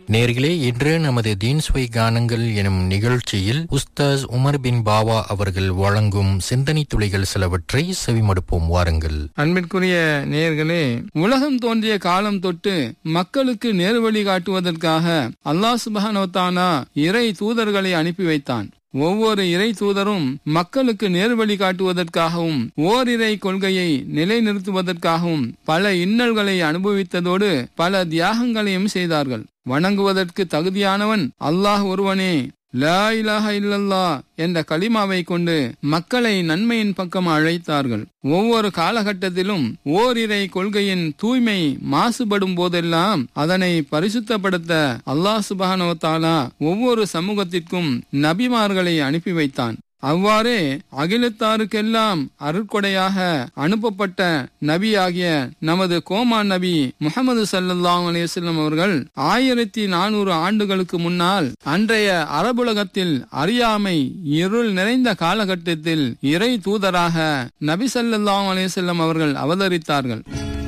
நேர்களே இன்று நமது தீன்ஸ்வை கானங்கள் எனும் நிகழ்ச்சியில் உஸ்தாஸ் உமர் பின் பாவா அவர்கள் வழங்கும் சிந்தனை துளிகள் சிலவற்றை செவிமடுப்போம் வாருங்கள் அன்பிற்குரிய நேயர்களே உலகம் தோன்றிய காலம் தொட்டு மக்களுக்கு நேர்வழி காட்டுவதற்காக அல்லாஹ் சுபஹானோத்தானா இறை தூதர்களை அனுப்பி வைத்தான் ஒவ்வொரு இறை தூதரும் மக்களுக்கு நேர்வழி காட்டுவதற்காகவும் ஓரிரை கொள்கையை நிலைநிறுத்துவதற்காகவும் பல இன்னல்களை அனுபவித்ததோடு பல தியாகங்களையும் செய்தார்கள் வணங்குவதற்கு தகுதியானவன் அல்லாஹ் ஒருவனே லா இலாஹ இல்லல்லா என்ற கலிமாவை கொண்டு மக்களை நன்மையின் பக்கம் அழைத்தார்கள் ஒவ்வொரு காலகட்டத்திலும் ஓரிரை கொள்கையின் தூய்மை மாசுபடும் போதெல்லாம் அதனை பரிசுத்தப்படுத்த அல்லாஹ் சுபஹானோ தாலா ஒவ்வொரு சமூகத்திற்கும் நபிமார்களை அனுப்பி வைத்தான் அவ்வாறே அகிலத்தாருக்கெல்லாம் அருட்கொடையாக அனுப்பப்பட்ட நபி ஆகிய நமது கோமான் நபி முகமது சல்லாஹ் அலிவல்லம் அவர்கள் ஆயிரத்தி நானூறு ஆண்டுகளுக்கு முன்னால் அன்றைய அரபுலகத்தில் அறியாமை இருள் நிறைந்த காலகட்டத்தில் இறை தூதராக நபி சல்லாஹ் அலிவல்லம் அவர்கள் அவதரித்தார்கள்